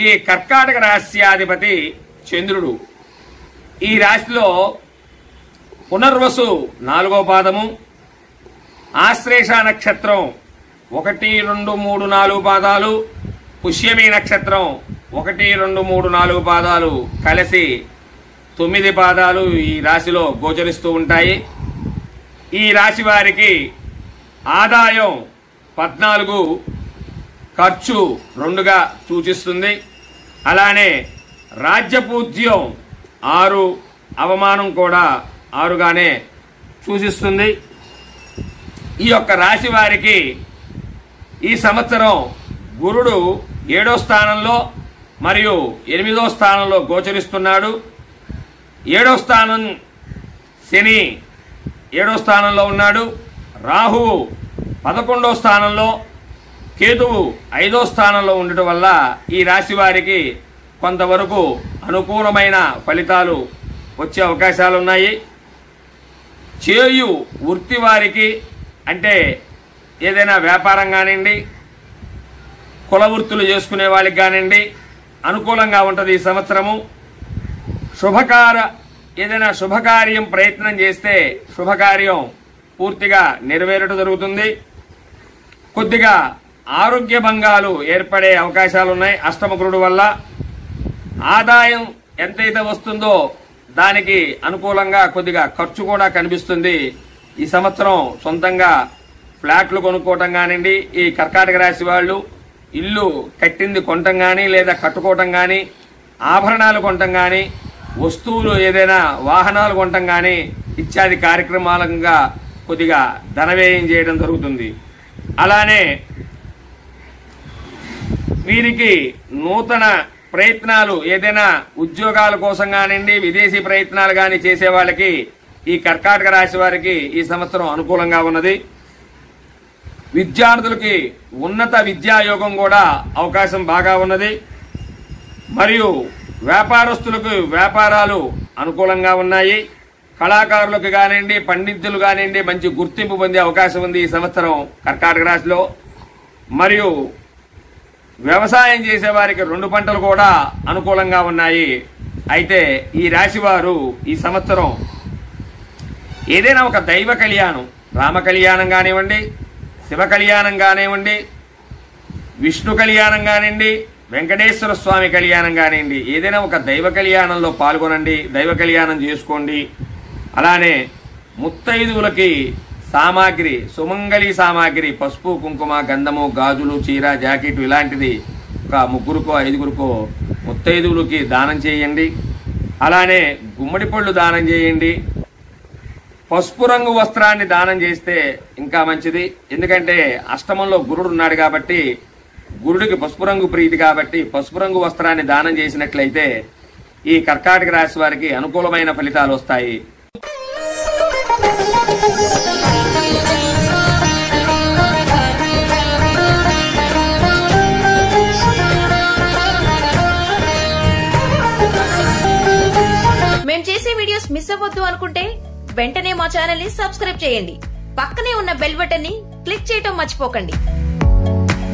ఈ కర్కాటక రాశ్యాధిపతి చంద్రుడు ఈ రాశిలో పునర్వసు నాలుగో పాదము ఆశ్లేష నక్షత్రం ఒకటి రెండు మూడు నాలుగు పాదాలు పుష్యమి నక్షత్రం ఒకటి రెండు మూడు నాలుగు పాదాలు కలిసి తొమ్మిది పాదాలు ఈ రాశిలో గోచరిస్తూ ఉంటాయి ఈ రాశి వారికి ఆదాయం పద్నాలుగు ఖర్చు రెండుగా సూచిస్తుంది అలానే రాజ్యపూజ్యం ఆరు అవమానం కూడా ఆరుగానే సూచిస్తుంది ఈ యొక్క రాశి వారికి ఈ సంవత్సరం గురుడు ఏడో స్థానంలో మరియు ఎనిమిదో స్థానంలో గోచరిస్తున్నాడు ఏడో స్థానం శని ఏడో స్థానంలో ఉన్నాడు రాహువు పదకొండో స్థానంలో కేతువు ఐదో స్థానంలో ఉండటం వల్ల ఈ రాశి వారికి కొంతవరకు అనుకూలమైన ఫలితాలు వచ్చే అవకాశాలు ఉన్నాయి చేయు వృత్తి వారికి అంటే ఏదైనా వ్యాపారం కానివ్వండి కుల వృత్తులు చేసుకునే వాళ్ళకి కానివ్వండి అనుకూలంగా ఉంటుంది ఈ సంవత్సరము శుభకార ఏదైనా శుభకార్యం ప్రయత్నం చేస్తే శుభకార్యం పూర్తిగా నెరవేరట జరుగుతుంది కొద్దిగా ఆరోగ్య భంగాలు ఏర్పడే అవకాశాలు ఉన్నాయి అష్టమకురుడు వల్ల ఆదాయం ఎంతైతే వస్తుందో దానికి అనుకూలంగా కొద్దిగా ఖర్చు కూడా కనిపిస్తుంది ఈ సంవత్సరం సొంతంగా ఫ్లాట్లు కొనుక్కోవటం కానివ్వండి ఈ కర్కాటక రాశి వాళ్ళు ఇల్లు కట్టింది కొనటం కానీ లేదా కట్టుకోవటం కానీ ఆభరణాలు కొనటం కానీ వస్తువులు ఏదైనా వాహనాలు కొనటం కానీ ఇత్యాది కార్యక్రమాలంగా కొద్దిగా ధనవ్యయం చేయడం జరుగుతుంది అలానే వీరికి నూతన ప్రయత్నాలు ఏదైనా ఉద్యోగాల కోసం కానివ్వండి విదేశీ ప్రయత్నాలు కానీ చేసే వాళ్ళకి ఈ కర్కాటక రాశి వారికి ఈ సంవత్సరం అనుకూలంగా ఉన్నది విద్యార్థులకి ఉన్నత విద్యాయోగం కూడా అవకాశం బాగా ఉన్నది మరియు వ్యాపారస్తులకు వ్యాపారాలు అనుకూలంగా ఉన్నాయి కళాకారులకు కానివ్వండి పండితులు కానివ్వండి మంచి గుర్తింపు పొందే అవకాశం ఉంది ఈ సంవత్సరం కర్కాటక రాశిలో మరియు వ్యవసాయం చేసే వారికి రెండు పంటలు కూడా అనుకూలంగా ఉన్నాయి అయితే ఈ రాశి వారు ఈ సంవత్సరం ఏదైనా ఒక దైవ కళ్యాణం రామ కళ్యాణం కానివ్వండి శివ కళ్యాణం కానివ్వండి విష్ణు కళ్యాణం కానివ్వండి వెంకటేశ్వర స్వామి కళ్యాణం కానివ్వండి ఏదైనా ఒక దైవ కళ్యాణంలో పాల్గొనండి దైవ కళ్యాణం చేసుకోండి అలానే ముత్తైదువులకి సామాగ్రి సుమంగళి సామాగ్రి పసుపు కుంకుమ గంధము గాజులు చీర జాకెట్ ఇలాంటిది ఒక ముగ్గురుకో ఐదుగురుకో ముత్తైదువులకి దానం చేయండి అలానే గుమ్మడి పళ్ళు దానం చేయండి పసుపు రంగు వస్త్రాన్ని దానం చేస్తే ఇంకా మంచిది ఎందుకంటే అష్టమంలో గురుడు ఉన్నాడు కాబట్టి గురుడికి పసుపు రంగు ప్రీతి కాబట్టి పసుపు రంగు వస్త్రాన్ని దానం చేసినట్లయితే ఈ కర్కాటక రాశి వారికి అనుకూలమైన ఫలితాలు వస్తాయి మేం చేసే వీడియోస్ మిస్ అవ్వద్దు అనుకుంటే వెంటనే మా ఛానల్ ని సబ్స్క్రైబ్ చేయండి పక్కనే ఉన్న బెల్ బటన్ ని క్లిక్ చేయటం మర్చిపోకండి